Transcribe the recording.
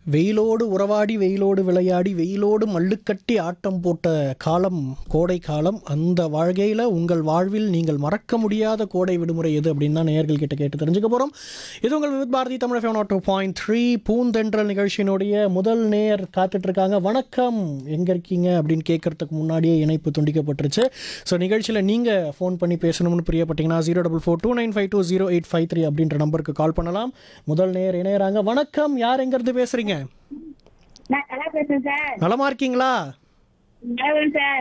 வெயிலோடு உறவாடி வெயிலோடு விளையாடி வெயிலோடு மல்லுக்கட்டி ஆட்டம் போட்ட காலம் கோடை காலம் அந்த வாழ்க்கையில் உங்கள் வாழ்வில் நீங்கள் மறக்க முடியாத கோடை விடுமுறை எது அப்படின்னு தான் நேயர்கள் கிட்ட கேட்டு தெரிஞ்சுக்க போகிறோம் இது உங்கள் வித் பாரதி தமிழ் ஃபேன் டூ பாயிண்ட் த்ரீ பூந்தென்றல் நிகழ்ச்சியினுடைய முதல் நேயர் காத்துட்டு இருக்காங்க வணக்கம் எங்கே இருக்கீங்க அப்படின்னு கேட்கறதுக்கு முன்னாடியே இணைப்பு துண்டிக்கப்பட்டுருச்சு ஸோ நிகழ்ச்சியில் நீங்கள் ஃபோன் பண்ணி பேசணும்னு பிரியப்பட்டீங்கன்னா zero double four two nine five two zero eight five three அப்படின்ற நம்பருக்கு கால் பண்ணலாம் முதல் நேயர் இணையறாங்க வணக்கம் யார் எங்கேருந்து பேசுகிறீங்க நான் கலா பேசுறேன் சார் நலமா இருக்கீங்களா நலவன் சார்